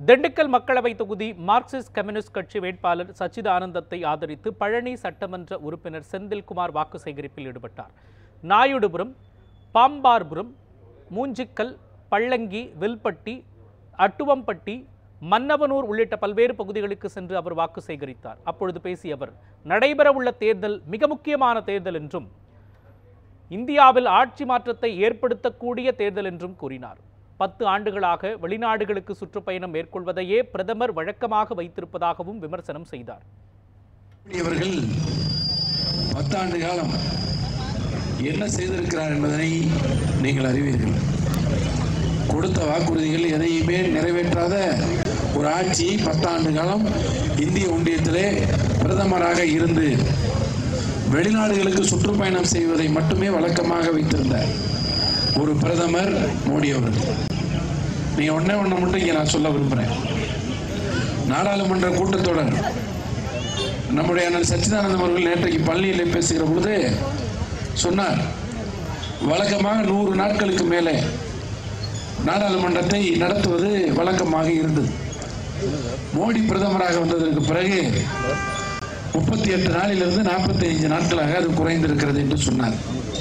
திண்டுக்கல் மக்களவை தொகுதி Marxist communist கட்சி வேட்பாளர் சச்சிதானந்தத்தை ஆதரித்து பழனி சட்டமன்ற உறுப்பினர் செந்தில்குமார் வாக்கு சேகரிப்பில் ஈடுபட்டார் நாயுடுபுரம் பாம்பார்புரம் மூஞ்சிக்கல் பள்ளங்கி வில்பட்டி அட்டுவம்பட்டி மன்னவனூர் உள்ளிட்ட பல்வேறு பகுதிகளுக்கு சென்று அவர் வாக்கு சேகரித்தார் அப்பொழுது பேசிய அவர் நடைபெறவுள்ள தேர்தல் மிக முக்கியமான தேர்தல் என்றும் இந்தியாவில் ஆட்சி மாற்றத்தை ஏற்படுத்தக்கூடிய தேர்தல் என்றும் கூறினார் பத்து ஆண்டுகளாக வெளிநாடுகளுக்கு சுற்றுப்பயணம் மேற்கொள்வதையே பிரதமர் வழக்கமாக வைத்திருப்பதாகவும் விமர்சனம் செய்தார் இவர்கள் பத்தாண்டு காலம் என்ன செய்திருக்கிறார் என்பதனை நீங்கள் அறிவீர்கள் கொடுத்த வாக்குறுதிகள் எதையுமே நிறைவேற்றாத ஒரு ஆட்சி பத்தாண்டு காலம் இந்திய ஒன்றியத்திலே பிரதமராக இருந்து வெளிநாடுகளுக்கு சுற்றுப்பயணம் செய்வதை மட்டுமே வழக்கமாக வைத்திருந்த ஒரு பிரதமர் மோடி அவர்கள் நீங்க ஒண்ணே ஒண்ணு மட்டும் இங்க நான் சொல்ல விரும்புறேன் நாடாளுமன்ற கூட்டத்தொடர் நம்முடைய அண்ணன் சச்சிதானந்தம் அவர்கள் நேற்றைக்கு பள்ளியில் பேசுகிற பொழுது சொன்னார் வழக்கமாக நூறு நாட்களுக்கு மேலே நாடாளுமன்றத்தை நடத்துவது வழக்கமாக இருந்தது மோடி பிரதமராக வந்ததற்கு பிறகு முப்பத்தி எட்டு நாளிலிருந்து நாற்பத்தி ஐந்து நாட்களாக அது குறைந்திருக்கிறது என்று சொன்னார்